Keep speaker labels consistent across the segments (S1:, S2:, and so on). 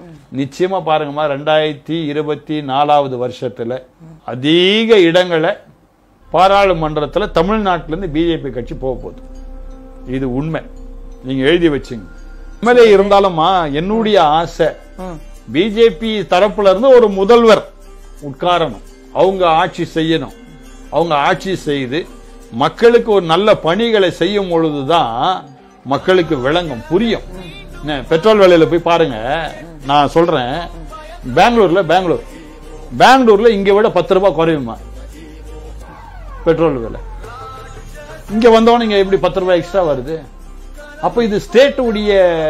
S1: நிச்சயமா பாருங்கம்மா ரெண்டாயிரத்தி இருபத்தி நாலாவது வருஷத்துல அதிக இடங்களை பாராளுமன்றத்துல தமிழ்நாட்டுல இருந்து பிஜேபி கட்சி போக போகுது இது உண்மை நீங்க எழுதி வச்சுங்க எம்எல்ஏ இருந்தாலும்மா என்னுடைய ஆசை
S2: ம்.
S1: பிஜேபி தரப்புல இருந்து ஒரு முதல்வர் உட்காரணும் அவங்க ஆட்சி செய்யணும் அவங்க ஆட்சி செய்து மக்களுக்கு ஒரு நல்ல பணிகளை செய்யும் பொழுதுதான் மக்களுக்கு விளங்கும் புரியும் என்ன, பெட்ரோல் விலையில போய் பாருங்க நான் சொல்றேன் பெங்களூர்ல பெங்களூர் பெங்களூர்ல இங்க விட பத்து ரூபாய் குறையுமா பெட்ரோல் விலை இங்க வந்தவன இங்க எப்படி பத்து ரூபாய் எக்ஸ்ட்ரா வருது அப்ப இது ஸ்டேட் உடைய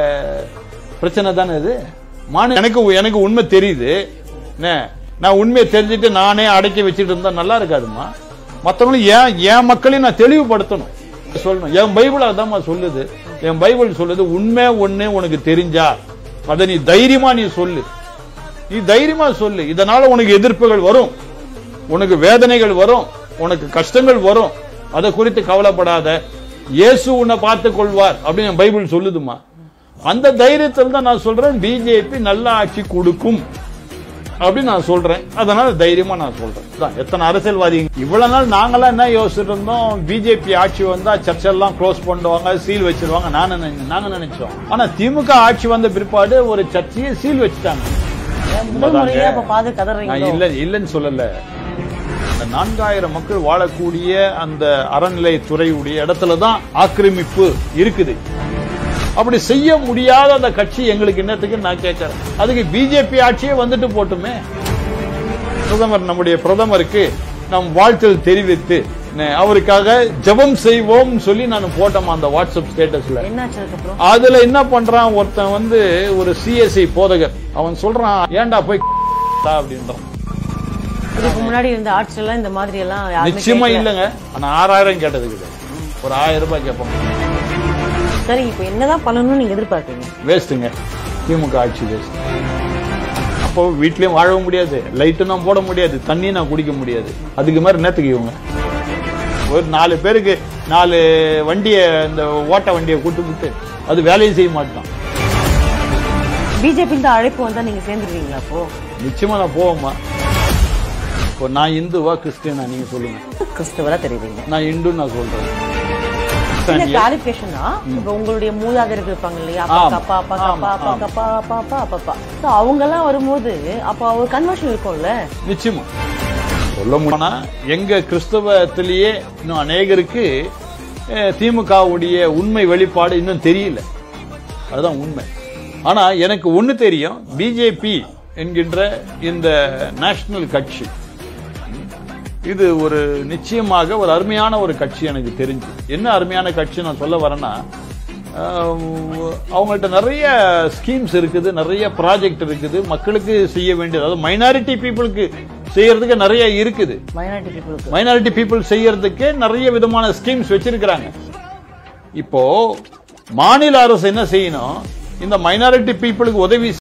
S1: பிரச்சனை தானே இது மாநில எனக்கு எனக்கு உண்மை தெரியுது என்ன, நான் உண்மையை தெரிஞ்சுட்டு நானே அடக்கி வச்சுட்டு இருந்தா நல்லா இருக்காதுமா மத்தவங்களும் ஏன் என் மக்களையும் நான் தெளிவுபடுத்தணும் சொல்லணும் என் பைபிள் அதாம்மா சொல்லுது என் பைபிள் சொல்லுது உண்மை ஒண்ணு உனக்கு தெரிஞ்சா அதை நீ தைரியமா நீ சொல்லு நீ தைரியமா சொல்லு இதனால உனக்கு எதிர்ப்புகள் வரும் உனக்கு வேதனைகள் வரும் உனக்கு கஷ்டங்கள் வரும் அதை குறித்து கவலைப்படாத இயேசு உன்னை பார்த்துக் கொள்வார் அப்படின்னு என் பைபிள் சொல்லுதுமா அந்த தைரியத்தில் தான் நான் சொல்றேன் பிஜேபி நல்ல ஆட்சி கொடுக்கும் அப்படின்னு நான் சொல்றேன் அதனால தைரியமா நான் சொல்றேன் தான் எத்தனை அரசியல்வாதி இவ்வளவு நாள் நாங்கெல்லாம் என்ன யோசிச்சுட்டு இருந்தோம் பிஜேபி ஆட்சி வந்தா சர்ச் எல்லாம் க்ளோஸ் பண்ணுவாங்க சீல் வச்சிருவாங்க நாங்க நினை- நாங்க நினைச்சோம் ஆனா திமுக ஆட்சி வந்த பிற்பாடு ஒரு சர்ச்சையை சீல் வச்சுட்டாங்க
S2: முதல் முறையா இப்ப பாது
S1: நான்
S2: கதறீங்களோ
S1: இல்ல இல்லைன்னு சொல்லல அந்த நான்காயிரம் மக்கள் வாழக்கூடிய அந்த அறநிலைத்துறையுடைய இடத்துல தான் ஆக்கிரமிப்பு இருக்குது அப்படி செய்ய முடியாத அந்த கட்சி எங்களுக்கு என்னத்துக்கு நான் கேட்கறேன் அதுக்கு பிஜேபி ஆட்சியே வந்துட்டு போட்டுமே பிரதமர் நம்முடைய பிரதமருக்கு நம் வாழ்த்தில் தெரிவித்து நே, அவருக்காக ஜெபம் செய்வோம் சொல்லி நான் போட்டோம் அந்த வாட்ஸ்அப் ஸ்டேட்டஸ்ல
S2: என்னாச்சு அதுக்கப்புறம்
S1: அதுல என்ன பண்றான் ஒருத்தன் வந்து ஒரு சிஎஸ்ஐ போதகர் அவன் சொல்றான் ஏன்டா போய் அப்படின்றான்
S2: இதுக்கு முன்னாடி இருந்த ஆட்சியெல்லாம் இந்த மாதிரி எல்லாம் யாருமே
S1: நிச்சயமா
S2: கேட்கல.
S1: இல்லைங்க ஆனா ஆறாயிரம் கேட்டதுக்கு ஒரு ஆயிரம் ரூபாய் கேட்பாங்க
S2: சரி இப்ப என்னதான் பண்ணணும்னு நீங்க எதிர்பார்க்கீங்க
S1: வேஸ்ட்டுங்க திமுக ஆட்சி வேஸ்ட் அப்போ வீட்லயும் வாழவும் முடியாது லைட்டும் நான் போட முடியாது தண்ணியும் நான் குடிக்க முடியாது அதுக்கு மாதிரி என்னத்துக்கு இவங்க ஒரு நாலு பேருக்கு நாலு வண்டியை இந்த ஓட்ட வண்டியை கூட்டு விட்டு அது வேலையும் செய்ய மாட்டான்
S2: பிஜேபி இந்த அழைப்பு வந்தா நீங்க சேர்ந்துருவீங்களா அப்போ
S1: நிச்சயமா நான் போவோமா இப்போ நான் இந்துவா கிறிஸ்டியனா நீங்க சொல்லுங்க
S2: கிறிஸ்தவரா தெரியுறீங்க
S1: நான் இந்துன்னு நான் சொல்றேன்
S2: இந்த கிளாரிபிகேஷனா இப்ப உங்களுடைய மூதாதையர்கள் இருப்பாங்க இல்லையா
S1: ஆமா.
S2: அப்பா அப்பா அப்பா
S1: ஆமா,
S2: அப்பா அப்பா அப்பா அப்பா அப்பா அப்பா So அவங்க எல்லாம் வரும்போது அப்ப ஒரு கன்வர்ஷன் இருக்கும்ல
S1: நிச்சயமா சொல்ல முடியும்னா எங்க கிறிஸ்தவத்திலேயே இன்னும் அநேகருக்கு அஹ், திமுகவுடைய உண்மை வெளிப்பாடு இன்னும் தெரியல அதுதான் உண்மை ஆனா எனக்கு ஒண்ணு தெரியும் பிஜேபி என்கின்ற இந்த நேஷனல் கட்சி இது ஒரு நிச்சயமாக ஒரு அருமையான ஒரு கட்சி எனக்கு தெரிஞ்சு என்ன அருமையான கட்சி நான் சொல்ல வரேன்னா ஆஹ், அவங்கள்ட்ட நிறைய ஸ்கீம்ஸ் இருக்குது நிறைய ப்ராஜெக்ட் இருக்குது மக்களுக்கு செய்ய வேண்டியது அதாவது மைனாரிட்டி பீப்புளுக்கு செய்யறதுக்கு நிறைய இருக்குது
S2: மைனாரிட்டி பீப்புளுக்கு
S1: மைனாரிட்டி பீப்புள் செய்யறதுக்கு நிறைய விதமான ஸ்கீம்ஸ் வச்சிருக்கிறாங்க இப்போ மாநில அரசு என்ன செய்யணும் இந்த மைனாரிட்டி பீப்புளுக்கு உதவி